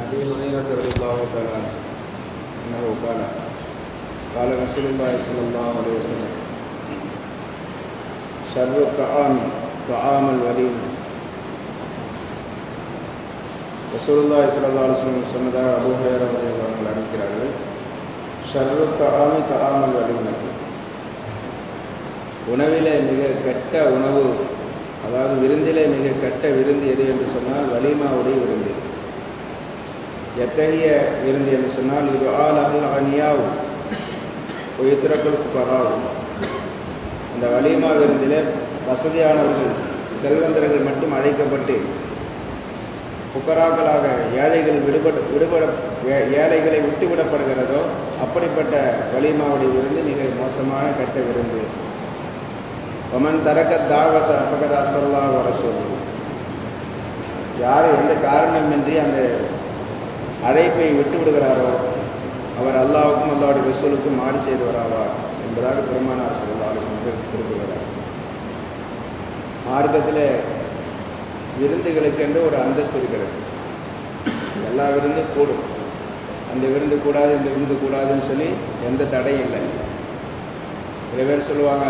أبي هريرة رضي الله تعالى عنه أنه قال قال رسول الله صلى الله عليه وسلم شر الطعام طعام الوليم ரசூலுல்லாஹி ஸல்லல்லாஹு அலைஹி வஸல்லம் சொன்னதாக அபூ ஹுரைரா ரலியல்லாஹு அன்ஹு அறிவிக்கிறார்கள் ஷர்ரு தஆமி தஆமல் வலிமத்து உணவிலே மிக கெட்ட உணவு அதாவது விருந்திலே மிக கெட்ட விருந்து எது என்று சொன்னால் வலிமாவுடைய விருந்து எத்தகைய விருந்து என்று சொன்னால் இது ஆல் அகல் அனியாவும் உயிர்த்திரக்கள் பராவும் அந்த வலிமா விருந்திலே வசதியானவர்கள் செல்வந்தர்கள் மட்டும் அழைக்கப்பட்டு புக்கராக்களாக ஏழைகள் விடுபட விடுபட ஏழைகளை விட்டுவிடப்படுகிறதோ அப்படிப்பட்ட வலிமாவுடைய விருந்து மிக மோசமான கெட்ட விருந்து ஒமன் தரக்க தாவத அப்பகதா சொல்லா வர சொல்லு யார் எந்த காரணமின்றி அந்த அழைப்பை விட்டு விடுகிறாரோ அவர் அல்லாவுக்கும் அல்லாவுடைய ரசூலுக்கும் மாறு செய்து வராவார் என்பதாக பெருமானார் சொல்லா குறிப்பிடுகிறார் மார்க்கத்தில் விருந்துகளுக்கென்று ஒரு அந்தஸ்து இருக்கிறது எல்லா விருந்தும் கூடும் அந்த விருந்து கூடாது இந்த விருந்து கூடாதுன்னு சொல்லி எந்த தடையும் இல்லை சில பேர் சொல்லுவாங்க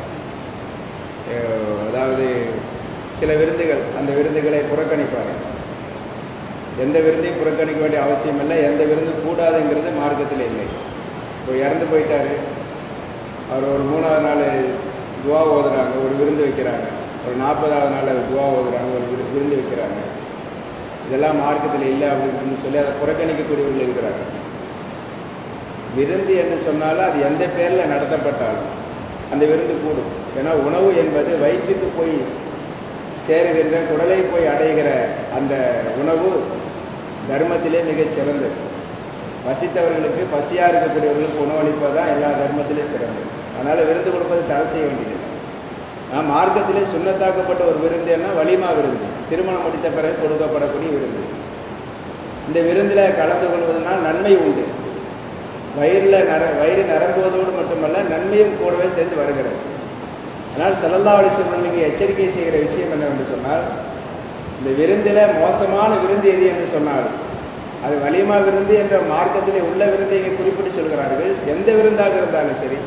அதாவது சில விருந்துகள் அந்த விருந்துகளை புறக்கணிப்பாங்க எந்த விருந்தையும் புறக்கணிக்க வேண்டிய அவசியம் இல்லை எந்த விருந்து கூடாதுங்கிறது மார்க்கத்தில் இல்லை இப்போ இறந்து போயிட்டாரு அவர் ஒரு மூணாவது நாள் துவா ஓதுறாங்க ஒரு விருந்து வைக்கிறாங்க ஒரு நாற்பதாவது நாள் துவா ஓதுறாங்க ஒரு விருந்து வைக்கிறாங்க இதெல்லாம் மார்க்கத்தில் இல்லை அப்படின்னு சொல்லி அதை புறக்கணிக்கக்கூடியவர்கள் இருக்கிறாங்க விருந்து என்று சொன்னாலும் அது எந்த பேரில் நடத்தப்பட்டாலும் அந்த விருந்து கூடும் ஏன்னா உணவு என்பது வயிற்றுக்கு போய் சேருகின்ற குடலை போய் அடைகிற அந்த உணவு தர்மத்திலே மிகச் சிறந்தது பசித்தவர்களுக்கு பசியா இருக்கக்கூடியவர்களுக்கு உணவளிப்பது தான் எல்லா தர்மத்திலே சிறந்தது அதனால விருந்து கொடுப்பது தடை செய்ய வேண்டியது நான் மார்க்கத்திலே சுண்ணத்தாக்கப்பட்ட ஒரு விருந்து என்ன வலிமா விருந்து திருமணம் முடித்த பிறகு கொடுக்கப்படக்கூடிய விருந்து இந்த விருந்தில் கலந்து கொள்வதனால் நன்மை உண்டு வயிறில் நர வயிறு நிரம்புவதோடு மட்டுமல்ல நன்மையும் கூடவே சேர்ந்து வருகிறது ஆனால் செல்லல்லா அலிசல்லுக்கு எச்சரிக்கை செய்கிற விஷயம் என்னவென்று சொன்னால் இந்த விருந்தில் மோசமான விருந்து எது என்று சொன்னால் அது வலிமா விருந்து என்ற மார்க்கத்திலே உள்ள விருந்தை குறிப்பிட்டு சொல்கிறார்கள் எந்த விருந்தாக இருந்தாலும் சரி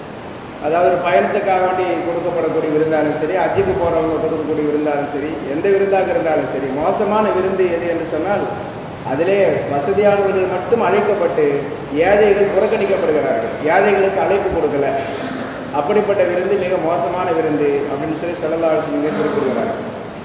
அதாவது ஒரு பயணத்துக்காக வேண்டி கொடுக்கப்படக்கூடிய விருந்தாலும் சரி அஜிக்கு போறவங்க கொடுக்கக்கூடிய விருந்தாலும் சரி எந்த விருந்தாக இருந்தாலும் சரி மோசமான விருந்து எது என்று சொன்னால் அதிலே வசதியானவர்கள் மட்டும் அழைக்கப்பட்டு ஏழைகள் புறக்கணிக்கப்படுகிறார்கள் ஏழைகளுக்கு அழைப்பு கொடுக்கல அப்படிப்பட்ட விருந்து மிக மோசமான விருந்து அப்படின்னு சொல்லி செல்லல்லா அரசு குறிப்பிடுகிறார்கள்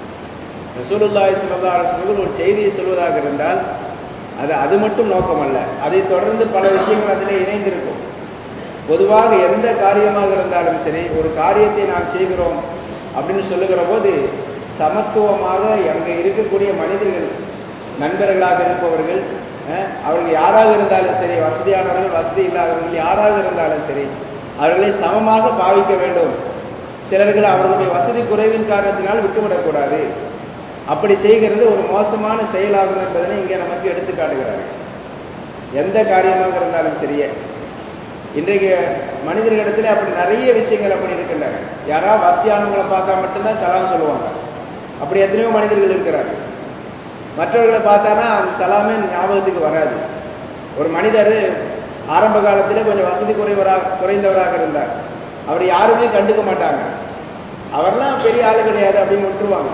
ரசூலுல்லாய் செல்லல்லா அரசு ஒரு செய்தியை சொல்வதாக இருந்தால் அது அது மட்டும் நோக்கம் அல்ல அதை தொடர்ந்து பல விஷயங்கள் அதிலே இணைந்திருக்கும் பொதுவாக எந்த காரியமாக இருந்தாலும் சரி ஒரு காரியத்தை நாம் செய்கிறோம் அப்படின்னு சொல்லுகிற போது சமத்துவமாக அங்கே இருக்கக்கூடிய மனிதர்கள் நண்பர்களாக இருப்பவர்கள் அவர்கள் யாராக இருந்தாலும் சரி வசதியானவர்கள் வசதி இல்லாதவர்கள் யாராக இருந்தாலும் சரி அவர்களை சமமாக பாவிக்க வேண்டும் சிலர்கள் அவர்களுடைய வசதி குறைவின் காரணத்தினால் விட்டுவிடக்கூடாது அப்படி செய்கிறது ஒரு மோசமான செயலாகும் என்பதனை இங்கே நமக்கு எடுத்து காட்டுகிறார்கள் எந்த காரியமாக இருந்தாலும் சரியே இன்றைக்கு மனிதர்களிடத்துல அப்படி நிறைய விஷயங்கள் அப்படி இருக்கின்றன யாராவது வசதியானவங்களை பார்த்தா மட்டும்தான் சலாம் சொல்லுவாங்க அப்படி எத்தனையோ மனிதர்கள் இருக்கிறாங்க மற்றவர்களை பார்த்தானா அந்த சலாமே ஞாபகத்துக்கு வராது ஒரு மனிதர் ஆரம்ப காலத்திலே கொஞ்சம் வசதி குறைவராக குறைந்தவராக இருந்தார் அவர் யாருமே கண்டுக்க மாட்டாங்க அவர்லாம் பெரிய ஆளு கிடையாது அப்படின்னு விட்டுருவாங்க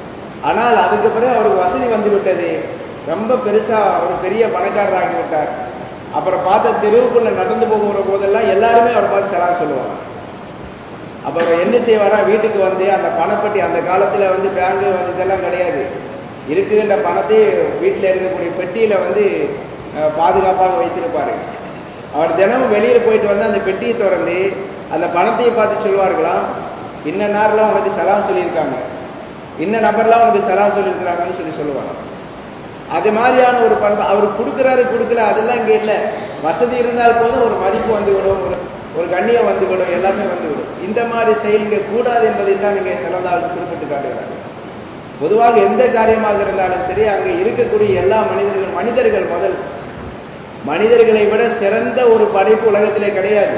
ஆனால் அதுக்கு பிறகு அவருக்கு வசதி வந்து விட்டது ரொம்ப பெருசா ஒரு பெரிய பணக்காரராகி விட்டார் அப்புறம் பார்த்த தெருவுக்குள்ள நடந்து போகிற போதெல்லாம் எல்லாருமே அவரை பார்த்து சலாம் சொல்லுவாங்க அப்புறம் என்ன செய்வாரா வீட்டுக்கு வந்து அந்த பணப்பட்டி அந்த காலத்துல வந்து பேங்கு வந்து இதெல்லாம் கிடையாது இருக்குகின்ற பணத்தை வீட்டில் இருக்கக்கூடிய பெட்டியில வந்து பாதுகாப்பாக வைத்திருப்பாரு அவர் தினமும் வெளியில போயிட்டு வந்து அந்த பெட்டியை திறந்து அந்த பணத்தையை பார்த்து சொல்வார்களாம் இன்ன நேரம்லாம் உனக்கு சலாம் சொல்லியிருக்காங்க இன்ன நபர்லாம் உனக்கு சலாம் சொல்லியிருக்கிறாங்கன்னு சொல்லி சொல்லுவாங்க அது மாதிரியான ஒரு பணம் அவர் கொடுக்குறாரு கொடுக்கல அதெல்லாம் இங்கே இல்லை வசதி இருந்தால் போதும் ஒரு மதிப்பு வந்து விடும் ஒரு ஒரு கண்ணியம் வந்து விடும் எல்லாமே வந்து விடும் இந்த மாதிரி செயல்கள் கூடாது என்பதை தான் இங்கே சிறந்தால் குறிப்பிட்டு காட்டுகிறார்கள் பொதுவாக எந்த காரியமாக இருந்தாலும் சரி அங்கே இருக்கக்கூடிய எல்லா மனிதர்கள் மனிதர்கள் முதல் மனிதர்களை விட சிறந்த ஒரு படைப்பு உலகத்திலே கிடையாது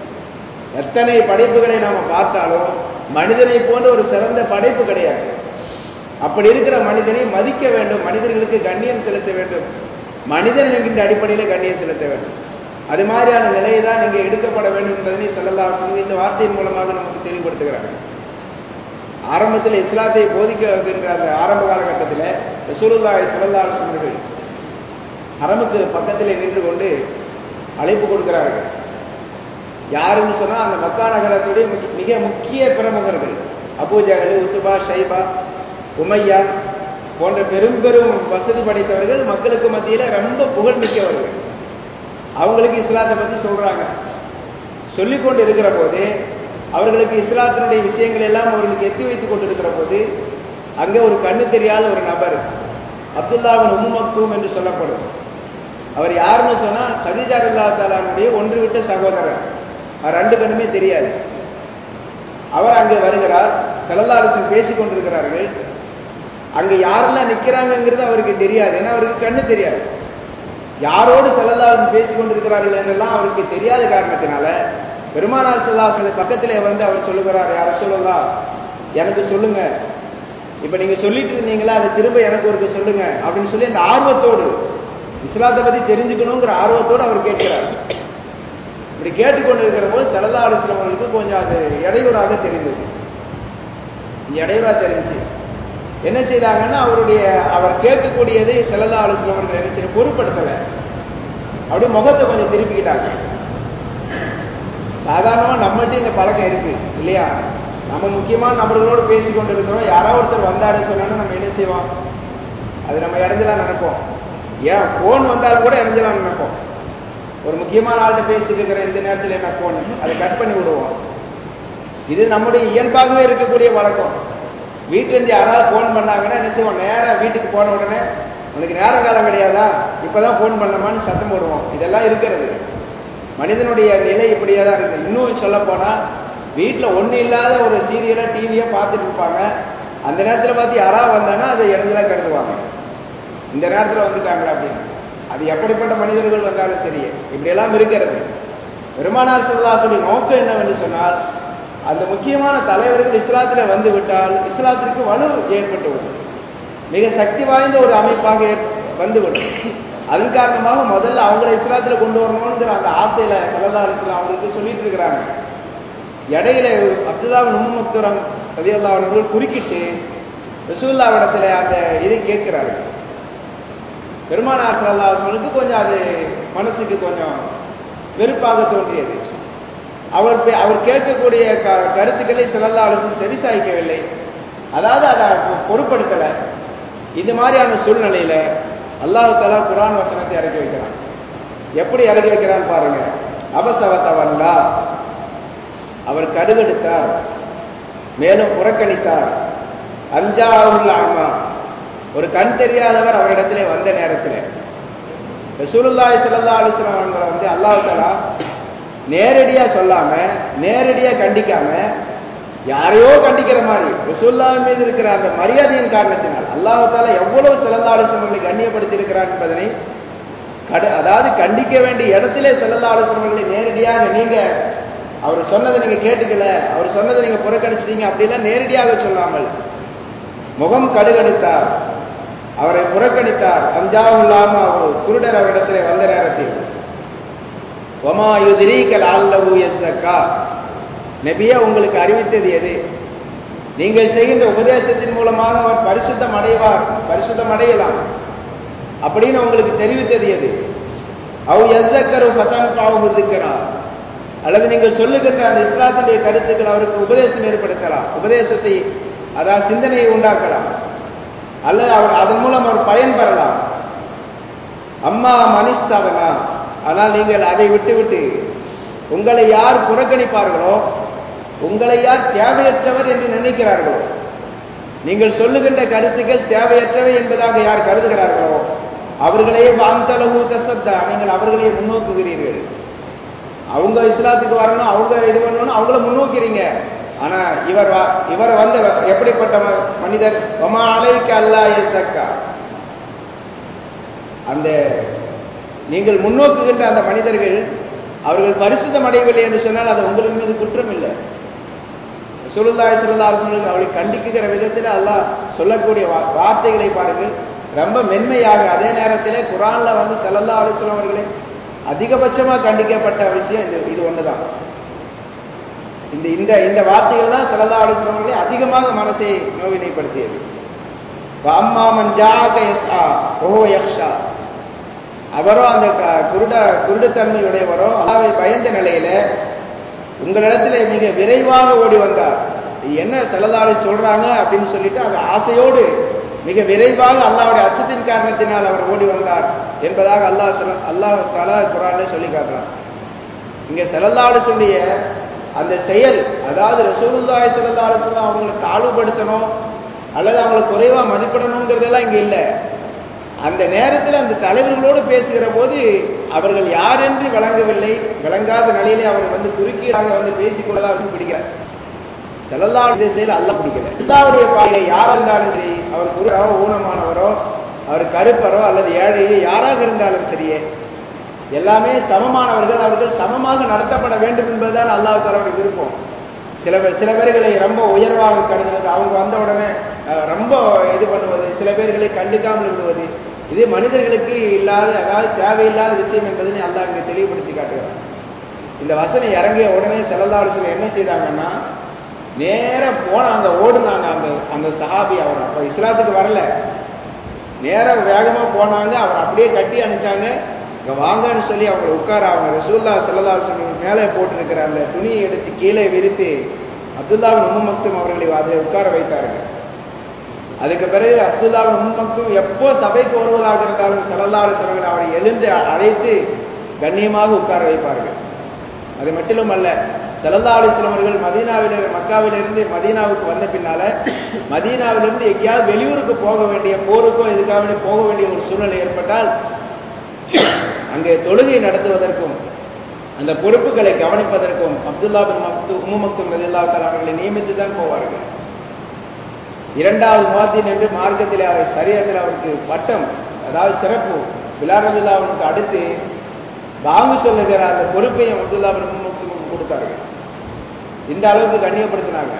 எத்தனை படைப்புகளை நாம பார்த்தாலும் மனிதனை போன்ற ஒரு சிறந்த படைப்பு கிடையாது அப்படி இருக்கிற மனிதனை மதிக்க வேண்டும் மனிதர்களுக்கு கண்ணியம் செலுத்த வேண்டும் மனிதன் என்கின்ற அடிப்படையில் கண்ணியம் செலுத்த வேண்டும் அது மாதிரியான நிலையை தான் இங்கே எடுக்கப்பட வேண்டும் என்பதனை செல்லல்லா இந்த வார்த்தையின் மூலமாக நமக்கு தெளிவுபடுத்துகிறாங்க ஆரம்பத்தில் இஸ்லாத்தை போதிக்க வருகின்ற அந்த ஆரம்ப காலகட்டத்தில் ரசூலுல்லாய் சல்லல்லா அவர்கள் அரமுக்கு பக்கத்திலே நின்று கொண்டு அழைப்பு கொடுக்கிறார்கள் யாருன்னு சொன்னா அந்த மக்கா நகரத்துடைய மிக முக்கிய பிரமுகர்கள் அபூஜகல் உத்துபா ஷைபா உமையா போன்ற பெரும் பெரும் வசதி படைத்தவர்கள் மக்களுக்கு மத்தியில ரொம்ப புகழ் மிக்கவர்கள் அவங்களுக்கு இஸ்லாத்தை பத்தி சொல்றாங்க சொல்லிக் கொண்டு இருக்கிற போது அவர்களுக்கு இஸ்லாத்தினுடைய விஷயங்கள் எல்லாம் அவர்களுக்கு எத்தி வைத்துக் கொண்டிருக்கிற போது அங்கே ஒரு கண்ணு தெரியாத ஒரு நபர் அப்துல்லாவின் உம்மக்தூம் என்று சொல்லப்படும் அவர் யாருன்னு சொன்னா சதிஜா அல்லா தாலானுடைய ஒன்று விட்ட சகோதரர் அவர் ரெண்டு கண்ணுமே தெரியாது அவர் அங்கே வருகிறார் செலல்லாரத்தில் பேசிக் கொண்டிருக்கிறார்கள் அங்க யாரெல்லாம் நிக்கிறாங்கிறது அவருக்கு தெரியாது ஏன்னா அவருக்கு கண்ணு தெரியாது யாரோடு செல்லல்லாரும் பேசிக் கொண்டிருக்கிறார்கள் என்றெல்லாம் அவருக்கு தெரியாத காரணத்தினால பெருமானார் செல்லாசனுடைய பக்கத்திலே வந்து அவர் சொல்லுகிறார் யார சொல்லலாம் எனக்கு சொல்லுங்க இப்ப நீங்க சொல்லிட்டு இருந்தீங்களா அதை திரும்ப எனக்கு ஒரு சொல்லுங்க அப்படின்னு சொல்லி அந்த ஆர்வத்தோடு இஸ்லாத்தை பத்தி தெரிஞ்சுக்கணுங்கிற ஆர்வத்தோடு அவர் கேட்கிறார் இப்படி கேட்டுக்கொண்டு இருக்கிற போது செல்லல்லா அலுவலர்களுக்கு கொஞ்சம் அது இடையூறாக தெரிந்தது இடையூறா தெரிஞ்சு என்ன செய்தாங்கன்னா அவருடைய அவர் கேட்கக்கூடியதை செல்லல்லா அலுவலர்கள் என்ன செய்ய பொருட்படுத்தல அப்படியே முகத்தை கொஞ்சம் திருப்பிக்கிட்டாங்க சாதாரணமா நம்மகிட்ட இந்த பழக்கம் இருக்கு இல்லையா நம்ம முக்கியமான நபர்களோடு பேசி கொண்டு இருக்கிறோம் யாராவது ஒருத்தர் வந்தாருன்னு சொன்னா நம்ம என்ன செய்வோம் அது நம்ம இடைஞ்சலாம் நினைப்போம் ஏன் போன் வந்தாலும் கூட இடைஞ்சலாம் நினைப்போம் ஒரு முக்கியமான ஆள்கிட்ட பேசிட்டு இருக்கிற இந்த நேரத்தில் என்ன போன் அதை கட் பண்ணி விடுவோம் இது நம்முடைய இயல்பாகவே இருக்கக்கூடிய வழக்கம் வீட்டிலேருந்து யாராவது ஃபோன் பண்ணாங்கன்னா என்ன செய்வோம் நேராக வீட்டுக்கு போன உடனே உனக்கு நேர காலம் கிடையாதா இப்போதான் ஃபோன் பண்ணமான்னு சத்தம் போடுவோம் இதெல்லாம் இருக்கிறது மனிதனுடைய நிலை இப்படியே தான் இருக்குது இன்னும் சொல்ல போனால் வீட்டில் ஒன்றும் இல்லாத ஒரு சீரியலாக டிவியை பார்த்துட்டு இருப்பாங்க அந்த நேரத்தில் பார்த்து யாராவது வந்தாங்கன்னா அதை இறந்துலாம் கருதுவாங்க இந்த நேரத்தில் வந்துட்டாங்களா அப்படின்னு அது எப்படிப்பட்ட மனிதர்கள் வந்தாலும் சரி இப்படியெல்லாம் இருக்கிறது பெருமானார் சொல்லா சொல்லி நோக்கம் என்னவென்று சொன்னால் அந்த முக்கியமான தலைவர்கள் இஸ்லாத்தில் வந்து விட்டால் இஸ்லாத்திற்கு வலு ஏற்பட்டுவிடும் மிக சக்தி வாய்ந்த ஒரு அமைப்பாக வந்துவிடும் அதன் காரணமாக முதல்ல அவங்களை இஸ்லாத்தில் கொண்டு வரணுங்கிற அந்த ஆசையில சல்லா அலிஸ்லாம் அவங்களுக்கு சொல்லிட்டு இருக்கிறாங்க இடையில அப்துல்லாவின் உம்மத்துரம் ரதியல்லா அவர்கள் குறுக்கிட்டு ரசூல்லாவிடத்துல அந்த இதை கேட்கிறார்கள் பெருமானார் சல்லா அவர்களுக்கு கொஞ்சம் அது மனசுக்கு கொஞ்சம் வெறுப்பாக தோன்றியது அவர் அவர் கேட்கக்கூடிய கருத்துக்களை சிலல்லா அரசு செவிசாய்க்கவில்லை அதாவது அதை பொருட்படுத்தல இந்த மாதிரியான சூழ்நிலையில அல்லாஹு தலா குரான் வசனத்தை இறக்கி வைக்கிறான் எப்படி இறக்கி வைக்கிறான் பாருங்க அபசவத்தவன்லா அவர் கடுகெடுத்தார் மேலும் புறக்கணித்தார் அஞ்சாவுள்ள ஆமா ஒரு கண் தெரியாதவர் அவரிடத்திலே வந்த நேரத்தில் ரசூலுல்லாய் சல்லா அலிஸ்லாம் அவங்களை வந்து அல்லாஹு தலா நேரடியா சொல்லாம நேரடியா கண்டிக்காம யாரையோ கண்டிக்கிற மாதிரி ரசூல்லா மீது இருக்கிற அந்த மரியாதையின் காரணத்தினால் அல்லாஹால எவ்வளவு சிறந்த ஆலோசனைகளை கண்ணியப்படுத்தி இருக்கிறார் என்பதனை கடு அதாவது கண்டிக்க வேண்டிய இடத்திலே செல்லல்லா ஆலோசனைகளை நேரடியாக நீங்க அவர் சொன்னதை நீங்க கேட்டுக்கல அவர் சொன்னதை நீங்க புறக்கணிச்சிட்டீங்க அப்படிலாம் நேரடியாக சொல்லாமல் முகம் கடுகெடுத்தார் அவரை புறக்கணித்தார் அஞ்சாவும் இல்லாம அவர் குருடர் அவரிடத்திலே வந்த நேரத்தில் ஒமா யுதிரீகல் அல்லவு எஸ்ஸக்கா நபியா உங்களுக்கு அறிவித்தது எது நீங்கள் செய்கின்ற உபதேசத்தின் மூலமாக அவர் பரிசுத்தம் அடைவார் பரிசுத்தம் அடையலாம் அப்படின்னு உங்களுக்கு தெரிவித்தது எது அவ் எஸ்ஸக்கரு பத்தன் பாவுகிறார் அல்லது நீங்கள் சொல்லுகின்ற அந்த இஸ்லாத்துடைய கருத்துக்கள் அவருக்கு உபதேசம் ஏற்படுத்தலாம் உபதேசத்தை அதாவது சிந்தனையை உண்டாக்கலாம் அல்லது அவர் அதன் மூலம் அவர் பயன் பெறலாம் அம்மா மனிஸ்தாவனா ஆனால் நீங்கள் அதை விட்டுவிட்டு உங்களை யார் புறக்கணிப்பார்களோ உங்களை யார் தேவையற்றவர் என்று நினைக்கிறார்களோ நீங்கள் சொல்லுகின்ற கருத்துக்கள் தேவையற்றவை என்பதாக யார் கருதுகிறார்களோ அவர்களையே வாந்தளவு கசப்தா நீங்கள் அவர்களையே முன்னோக்குகிறீர்கள் அவங்க இஸ்லாத்துக்கு வரணும் அவங்க இது பண்ணணும் அவங்கள முன்னோக்கிறீங்க ஆனா இவர் இவர் வந்த எப்படிப்பட்ட மனிதர் ஒமா அலைக்கு அல்லா சக்கா அந்த நீங்கள் முன்னோக்குகின்ற அந்த மனிதர்கள் அவர்கள் பரிசுத்தம் அடையவில்லை என்று சொன்னால் அது உங்களின் மீது குற்றம் இல்லை சுருல்லாய் சுருல்லா அவர்களை கண்டிக்குகிற விதத்தில் அல்லாஹ் சொல்லக்கூடிய வார்த்தைகளை பாருங்கள் ரொம்ப மென்மையாக அதே நேரத்திலே குரான்ல வந்து செல்லல்லா அலிஸ்லாம் அவர்களே அதிகபட்சமா கண்டிக்கப்பட்ட விஷயம் இது இது ஒண்ணுதான் இந்த இந்த இந்த வார்த்தைகள் தான் செல்லல்லா அலிஸ்லாம் அவர்களே அதிகமாக மனசை நோவினைப்படுத்தியது அம்மாமன் ஜாக யஸ்ஆ ஓஹோ யக்ஷா அவரோ அந்த க- குருட குருடுத்தன்மையுடையவரோ அல்லாவை பயந்த நிலையில உங்களிடத்துல மிக விரைவாக ஓடி வந்தார் இது என்ன செலதாரி சொல்றாங்க அப்படின்னு சொல்லிட்டு அந்த ஆசையோடு மிக விரைவாக அல்லாவுடைய அச்சத்தின் காரணத்தினால் அவர் ஓடி வந்தார் என்பதாக அல்லாஹ் சொல்ல அல்லாஹ் தலா குரான்ல சொல்லி காட்டுறான் இங்க செலல்லாடு சொல்லிய அந்த செயல் அதாவது ரசூலுல்லாஹி ஸல்லல்லாஹு அலைஹி வஸல்லம் அவங்களை தாழ்வுபடுத்தணும் அல்லது அவங்களை குறைவா மதிப்பிடணுங்கிறதெல்லாம் இங்க இல்ல அந்த நேரத்தில் அந்த தலைவர்களோடு பேசுகிற போது அவர்கள் யார் என்று விளங்கவில்லை விளங்காத நிலையிலே அவர் வந்து குறுக்கீடாக வந்து பேசிக்கொள்ளதான் அவருக்கு பிடிக்கிறார் செல்லல்லாவுடைய செயல் அல்ல பிடிக்கல எல்லாருடைய பாதையை யார் இருந்தாலும் சரி அவர் குருவோ ஊனமானவரோ அவர் கருப்பரோ அல்லது ஏழையோ யாராக இருந்தாலும் சரியே எல்லாமே சமமானவர்கள் அவர்கள் சமமாக நடத்தப்பட வேண்டும் என்பதுதான் அல்லாஹ் தலவுடைய விருப்பம் சில பேர் சில பேர்களை ரொம்ப உயர்வாக கருதுவது அவங்க வந்த உடனே அஹ், ரொம்ப இது பண்ணுவது சில பேர்களை கண்டுக்காமல் விடுவது இது மனிதர்களுக்கு இல்லாத அதாவது தேவையில்லாத விஷயம் என்பதை அல்லாஹ் இங்கே தெளிவுபடுத்தி காட்டுகிறார் இந்த வசனம் இறங்கிய உடனே செல்லல்லாடு என்ன செய்தாங்கன்னா நேரா போனாங்க ஓடுனாங்க அந்த அந்த சஹாபி அவர் அப்ப இஸ்லாத்துக்கு வரல நேரா வேகமா போனாங்க அவர் அப்படியே கட்டி அனுப்பிச்சாங்க இங்க வாங்கன்னு சொல்லி அவங்க உட்கார அவங்க ரசூல்லா சல்லா மேலே போட்டிருக்கிற அந்த துணியை எடுத்து கீழே விரித்து அப்துல்லாவின் உம்ம மக்தும் அவர்களை அதில் உட்கார வைத்தார்கள் அதுக்கு பிறகு அப்துல்லாவின் உம்ம மக்தும் எப்போ சபைக்கு வருவதாக இருந்தாலும் சல்லல்லா அலுவலர்கள் அவரை எழுந்து அழைத்து கண்ணியமாக உட்கார வைப்பார்கள் அது மட்டும் அல்ல சல்லல்லா அலிஸ்லாம் அவர்கள் மதீனாவில் மக்காவிலிருந்து மதீனாவுக்கு வந்த பின்னால மதீனாவிலிருந்து எங்கேயாவது வெளியூருக்கு போக வேண்டிய போருக்கோ எதுக்காக வேண்டி போக வேண்டிய ஒரு சூழ்நிலை ஏற்பட்டால் அங்கே தொழுகை நடத்துவதற்கும் அந்த பொறுப்புகளை கவனிப்பதற்கும் அப்துல்லா பின் மக்து உம்மு மக்தும் ரலியல்லாஹு அவர்களை நியமித்து தான் போவார்கள் இரண்டாவது முவாத்தின் என்று மார்க்கத்தில் அவர் சரியத்தில் அவருக்கு பட்டம் அதாவது சிறப்பு பிலால் ரலியல்லாஹுவுக்கு அடுத்து பாங்கு சொல்லுகிற அந்த பொறுப்பையும் அப்துல்லா பின் உம்மு மக்துமுக்கு கொடுத்தார்கள் இந்த அளவுக்கு கண்ணியப்படுத்தினாங்க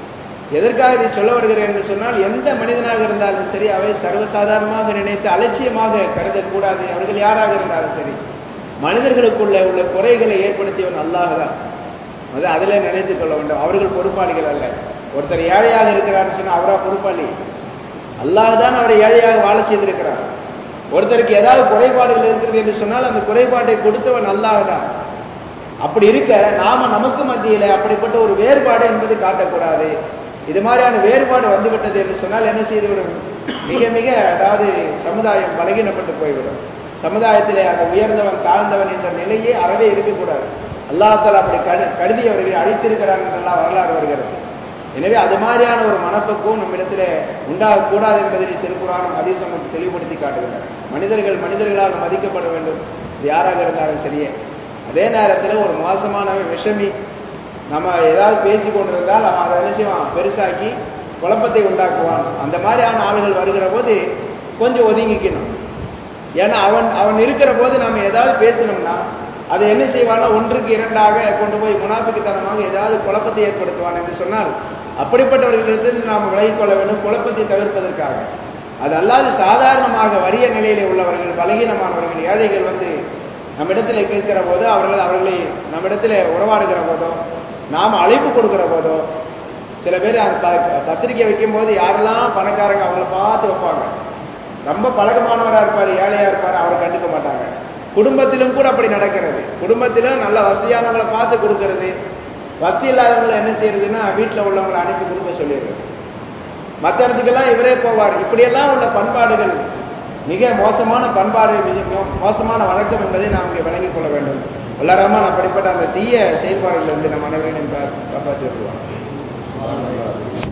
எதற்காக இதை சொல்ல வருகிறேன் என்று சொன்னால் எந்த மனிதனாக இருந்தாலும் சரி அவை சர்வசாதாரணமாக நினைத்து அலட்சியமாக கருதக்கூடாது அவர்கள் யாராக இருந்தாலும் சரி மனிதர்களுக்குள்ள உள்ள குறைகளை ஏற்படுத்தியவன் அல்லாஹ் தான் அது அதில் நினைத்துக் கொள்ள வேண்டும் அவர்கள் பொறுப்பாளிகள் அல்ல ஒருத்தர் ஏழையாக இருக்கிறார்னு சொன்னா அவரா பொறுப்பாளி அல்லாஹ் தான் அவரை ஏழையாக வாழ செய்திருக்கிறார் ஒருத்தருக்கு ஏதாவது குறைபாடுகள் இருக்கிறது என்று சொன்னால் அந்த குறைபாட்டை கொடுத்தவன் அல்லாஹ் தான் அப்படி இருக்க நாம நமக்கு மத்தியில அப்படிப்பட்ட ஒரு வேறுபாடு என்பது காட்டக்கூடாது இது மாதிரியான வேறுபாடு வந்துவிட்டது என்று சொன்னால் என்ன செய்துவிடும் மிக மிக அதாவது சமுதாயம் பலகீனப்பட்டு போய்விடும் சமுதாயத்திலே அந்த உயர்ந்தவன் தாழ்ந்தவன் என்ற நிலையே அறவே இருக்கக்கூடாது அல்லாஹால அப்படி கரு கருதி அவர்களை அழித்திருக்கிறார் என்றெல்லாம் வரலாறு வருகிறது எனவே அது மாதிரியான ஒரு மனப்பக்குவம் நம்மிடத்தில் உண்டாகக்கூடாது என்பதை திருக்குறானும் அதிசம் தெளிவுபடுத்தி காட்டுகிறார் மனிதர்கள் மனிதர்களால் மதிக்கப்பட வேண்டும் இது யாராக இருந்தாலும் சரியே அதே நேரத்தில் ஒரு மோசமானவன் விஷமி நம்ம ஏதாவது பேசி கொண்டிருந்தால் அவன் அதை என்ன செய்வான் பெருசாக்கி குழப்பத்தை உண்டாக்குவான் அந்த மாதிரியான ஆளுகள் வருகிற போது கொஞ்சம் ஒதுங்கிக்கணும் ஏன்னா அவன் அவன் இருக்கிற போது நம்ம ஏதாவது பேசணும்னா அதை என்ன செய்வானா ஒன்றுக்கு இரண்டாக கொண்டு போய் முனாபிக்குத்தனமாக ஏதாவது குழப்பத்தை ஏற்படுத்துவான் என்று சொன்னால் அப்படிப்பட்டவர்களிடத்தில் நாம் விலகிக் கொள்ள வேண்டும் குழப்பத்தை தவிர்ப்பதற்காக அது அல்லாது சாதாரணமாக வறிய நிலையிலே உள்ளவர்கள் பலகீனமானவர்கள் ஏழைகள் வந்து நம்மிடத்தில் கேட்கிற போது அவர்கள் அவர்களை நம்மிடத்தில் உறவாடுகிற போதோ நாம் அழைப்பு கொடுக்கிற போதோ சில பேர் அந்த ப- பத்திரிக்கை வைக்கும் போது யாரெல்லாம் பணக்காரங்க அவங்கள பார்த்து வைப்பாங்க ரொம்ப பழக்கமானவராக இருப்பார் ஏழையா இருப்பார் அவரை கண்டுக்க மாட்டாங்க குடும்பத்திலும் கூட அப்படி நடக்கிறது குடும்பத்திலும் நல்ல வசதியானவங்களை பார்த்து கொடுக்கறது வசதி இல்லாதவங்களை என்ன செய்யறதுன்னா வீட்டில் உள்ளவங்களை அனுப்பி கொடுக்க சொல்லிடுறது மற்ற இடத்துக்கெல்லாம் இவரே போவார் இப்படியெல்லாம் உள்ள பண்பாடுகள் மிக மோசமான பண்பாடு மிக மோ- மோசமான வழக்கம் என்பதை நாம் இங்கே விளங்கிக் கொள்ள வேண்டும் வல்லரமான அப்படிப்பட்ட அந்த தீய செயல்பாடுகளிலிருந்து நம் அனைவரையும் காப்பாற்றி வருவார்